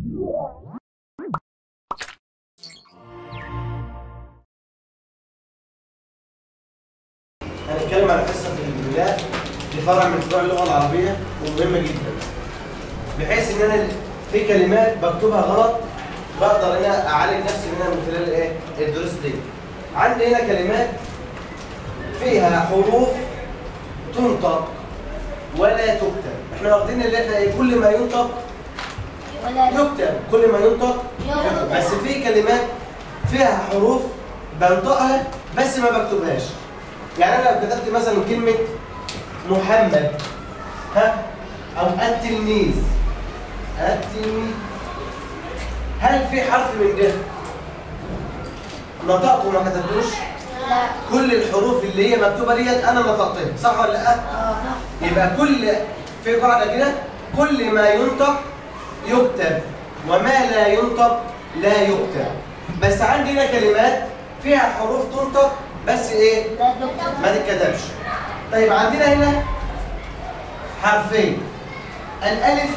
هنتكلم عن حصه في البدايه دي فرع من فروع اللغه العربيه ومهمه جدا بحيث ان انا في كلمات بكتبها غلط بقدر ان انا اعالج نفسي منها من خلال ايه الدروس دي عندي هنا كلمات فيها حروف تنطق ولا تكتب احنا واخدين اللي احنا ايه كل ما ينطق ولا يكتب كل ما ينطق يكتب بس في كلمات فيها حروف بنطقها بس ما بكتبهاش يعني انا لو كتبت مثلا كلمه محمد ها او التلميذ التلميذ هل في حرف من ده نطقته وما كتبتوش لا كل الحروف اللي هي مكتوبه ديت انا نطقتها صح ولا لا اه يبقى كل في قاعدة كده كل ما ينطق يكتب وما لا ينطق لا يكتب بس عندي هنا كلمات فيها حروف تنطق بس ايه لا دكتور ما تتكتبش طيب عندنا هنا حرفين الالف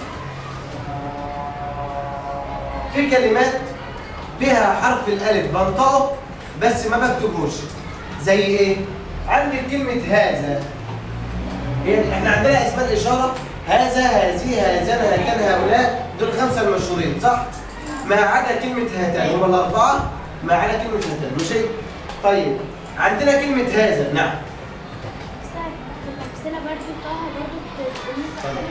في كلمات بها حرف الالف بنطقه بس ما بكتبوش زي ايه عندي كلمه هذا هي- احنا عندنا اسماء اشاره هذا هذه هذان هاتان هؤلاء دول خمسه المشهورين صح ما عدا كلمه هاتان هم الاربعه ما عدا كلمه هاتان ماشي طيب عندنا كلمه هذا نعم بس انا برضه طه برضه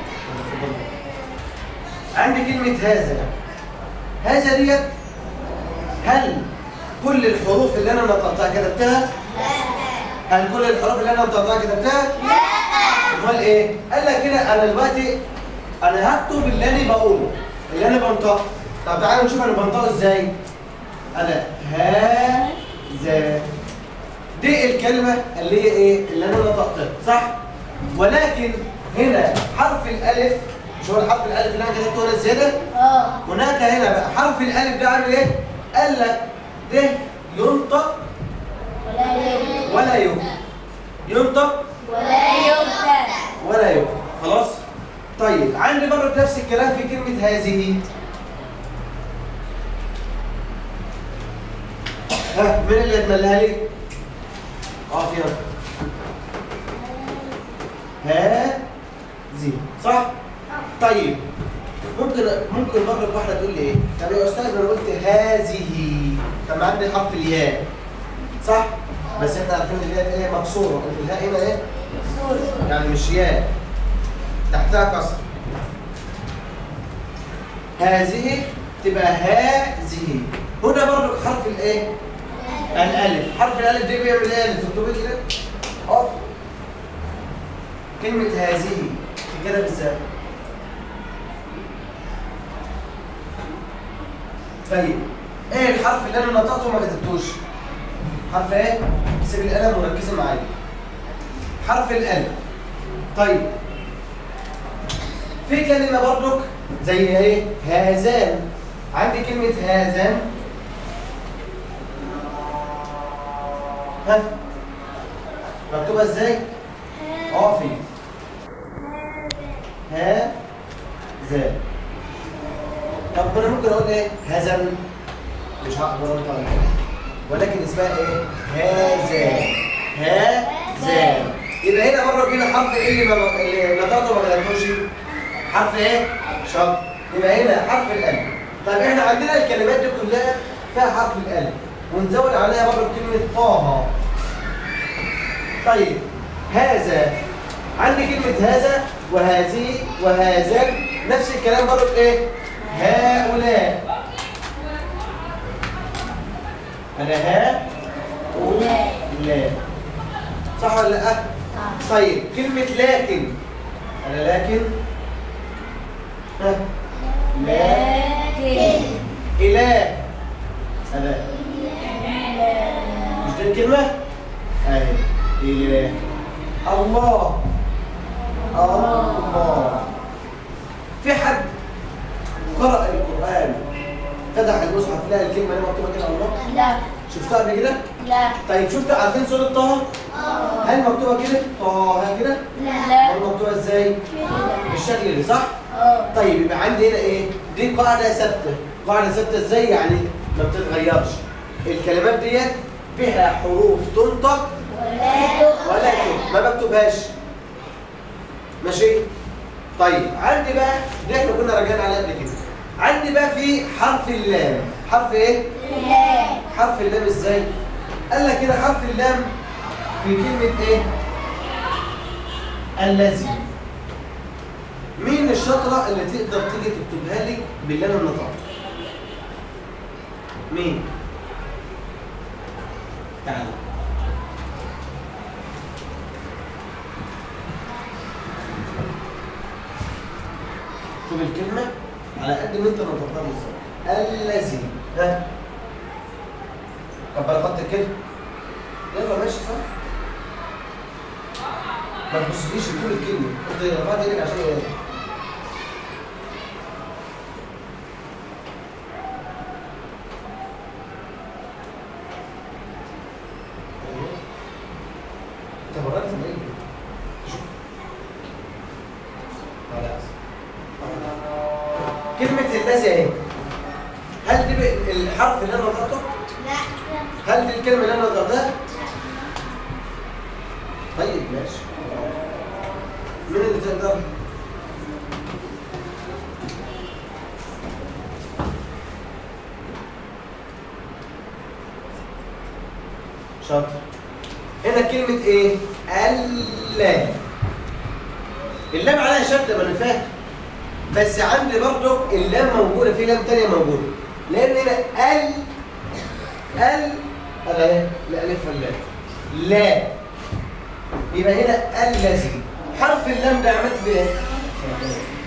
عندي كلمة هذا هذا ديت هل كل الحروف اللي أنا نطقتها كتبتها؟ هل كل الحروف اللي أنا نطقتها كتبتها؟ لا أمال إيه؟ قال لك كده أنا دلوقتي أنا هكتب اللي أنا بقوله اللي أنا بنطقه طب تعالوا نشوف أنا بنطقه إزاي؟ أنا هذا دي الكلمة اللي هي إيه؟ اللي أنا نطقتها صح؟ ولكن هنا حرف الألف مش هو الحرف الألف اللي أنا كتبته هنا الزيادة؟ اه هناك هنا بقى حرف الألف ده عامل إيه؟ قال لك ده ينطق ولا يوم ولا يكتب ينطق ولا يوم ولا يكتب خلاص؟ طيب عندي برضه نفس الكلام في كلمة هذه ها مين اللي يتملها لي؟ اه في هنا هذه صح؟ طيب ممكن ممكن مرة واحدة تقول لي ايه؟ طب يا استاذ انا قلت هذه طب عندي حرف الياء صح؟ بس احنا عارفين الياء ايه مكسورة الهاء هنا ايه؟ يعني مش ياء تحتها كسر هذه تبقى هذه هنا برضو حرف الايه؟ الالف حرف الالف دي بيعمل ايه؟ تكتبي كده اقف كلمة هذه كده ازاي؟ طيب ايه الحرف اللي انا نطقته وما كتبتوش؟ حرف ايه؟ سيب القلم وركزي معايا حرف الالف طيب في كلمة برضك زي ايه؟ هذان عندي كلمة هذان ها مكتوبة ازاي؟ اقفي ها ذا طب انا ممكن اقول ايه؟ هزن مش هقدر انطق الهاء. ولكن اسمها ايه؟ هذا هذا يبقى هنا مره كده حرف ايه اللي ما- اللي نطقته ما كتبتوش حرف ايه؟ شط يبقى هنا حرف الالف طيب احنا عندنا الكلمات دي كلها فيها حرف الالف ونزود عليها برضه كلمه طه طيب هذا عندي كلمة هذا وهذه وهذان نفس الكلام برضه ايه؟ هؤلاء أنا هؤلاء صح ولا لا؟ طيب كلمة لكن أنا لكن ها لكن إله أنا مش دي الكلمة؟ أهي إله الله الله في حد قرأ القرآن فتح المصحف لقى الكلمة اللي مكتوبة كده الله لا شفتها قبل كده؟ لا طيب شفت عارفين سورة طه؟ هل مكتوبة كده؟ طه كده؟ لا أمال مكتوبة ازاي؟ بالشكل ده صح؟ اه طيب يبقى عندي هنا ايه؟ دي قاعده ثابته قاعده ثابته ازاي يعني ما بتتغيرش الكلمات ديت بها حروف تنطق ولا تكتب ما بكتبهاش ماشي طيب عندي بقى دي احنا كنا راجعين عليها قبل كده عندي بقى في حرف اللام حرف ايه حرف اللام ازاي قال لك كده حرف اللام في كلمه ايه الذي مين الشطره اللي تقدر تيجي تكتبها لي باللام النطق مين تعال اكتب الكلمة على قد ما انت نطقتها بالظبط الذي ها طب انا خدت الكلمة يلا ماشي صح ما تبصليش لكل الكلمة انت رفعت ايدك عشان ايه انت مرات زي شوف خلاص كلمة الذي اهي هل دي بقى الحرف اللي انا نطقته؟ هل دي الكلمة اللي انا نطقتها؟ طيب ماشي مين اللي تقدر؟ شاطر هنا كلمة ايه؟ اللام اللام عليها شدة ما انا فاهم بس عندي برضو اللام موجودة في لام تانية موجودة لأن هنا ال ال أنا ايه؟ لا ألف واللام لا يبقى هنا الذي حرف اللام ده عملت بيه ايه؟